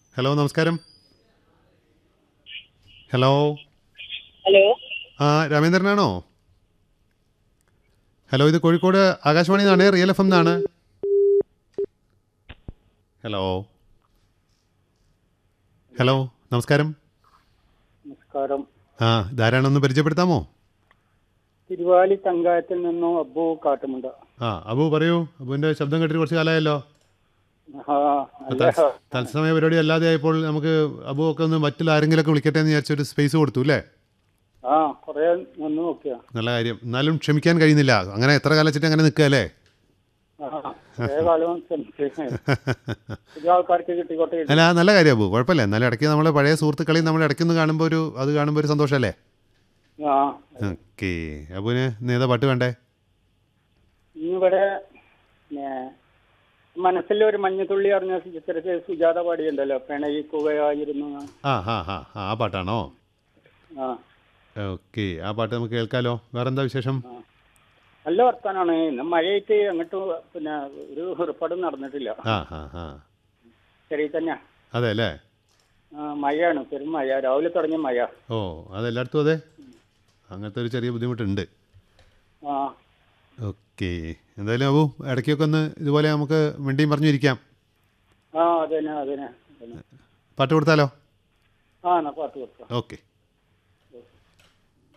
Hello നമസ്കാരം hello hello ആ രാമേന്ദ്രനാണോ hello ഇത് കോഴിക്കോട് ആകാശവാണി നിന്നാണ് റിയൽ എഫ് എം എന്നാണ് ഹലോ ഹലോ നമസ്കാരം നമസ്കാരം ആ ഇതാരാണെന്ന് പരിചയപ്പെടുത്താമോ തിരുവാലി തങ്കായത്തിൽ നിന്നും അബ്ബു കാട്ടുമുണ്ട ആ അബു പറയൂ അബുവിൻ്റെ ശബ്ദം കേട്ടിട്ട് കുറച്ച് കാലമായല്ലോ ആ, അല്ല, തത്സ- തത്സമയ പരിപാടി അല്ലാതെ ആയപ്പോൾ നമുക്ക് അബു ഒക്കെ ഒന്ന് മറ്റുള്ള ആരെങ്കിലുമൊക്കെ വിളിക്കട്ടെ എന്ന് വിചാരിച്ചൊരു സ്പേസ് കൊടുത്തു അല്ലേ ആ കൊറേ നിന്ന് നോക്കിയ നല്ല കാര്യം എന്നാലും ക്ഷമിക്കാൻ കഴിയുന്നില്ല അങ്ങനെ എത്ര കാലം വെച്ചിട്ട് അങ്ങനെ നിൽക്കുക അല്ലേ കുറേ കാലം ശ്രമിച്ചു പുതിയ ആൾക്കാർക്ക് കിട്ടിക്കോട്ടെ അല്ല നല്ല കാര്യം അബു കുഴപ്പമില്ല എന്നാലും ഇടയ്ക്ക് നമ്മൾ പഴയ സുഹൃത്തുക്കളെയും നമ്മൾ ഇടയ്ക്കൊന്ന് കാണുമ്പോൾ ഒരു അത് കാണുമ്പോൾ ഒരു സന്തോഷമല്ലേ ആ ഓക്കെ അബുവിന് ഇന്ന് ഏതാ പാട്ട് വേണ്ടേ ഇന്നിവിടെ പിന്നെ മനസ്സിൽ ഒരു മഞ്ഞത്തുള്ളി അറിഞ്ഞ ചിത്രത്തിൽ സുജാത പാടിയുണ്ടല്ലോ പിണയിക്കുകയായിരുന്നു എന്ന്. ആ ഹാ ഹാ ആ ആ പാട്ടാണോ ആ ഓക്കെ ആ പാട്ട് നമുക്ക് കേൾക്കാലോ വേറെന്താ വിശേഷം നല്ല വർത്താനാണ് ഇന്ന് മഴയായിട്ട് അങ്ങോട്ട് പിന്നെ ഒരു ഏർപ്പാടും നടന്നിട്ടില്ല ആ ഹാ ഹാ ശരി തന്നെ അതെ അല്ലേ ആ, മഴയാണ് പെരും മഴ രാവിലെ തുടങ്ങിയ മഴ ഓ അതെല്ലായിടത്തും അതെ അങ്ങനത്തെ ഒരു ചെറിയ ബുദ്ധിമുട്ടുണ്ട് ആ ഓക്കെ എന്തായാലും അബു ഇടയ്ക്കൊക്കെ ഒന്ന് ഇതുപോലെ നമുക്ക് മിണ്ടിയും പറഞ്ഞിരിക്കാം ആ അതന്നെ അതന്നെ അതന്നെ പാട്ട് കൊടുത്താലോ ആ എന്നാ പാട്ട് കൊടുക്കാം ഓക്കെ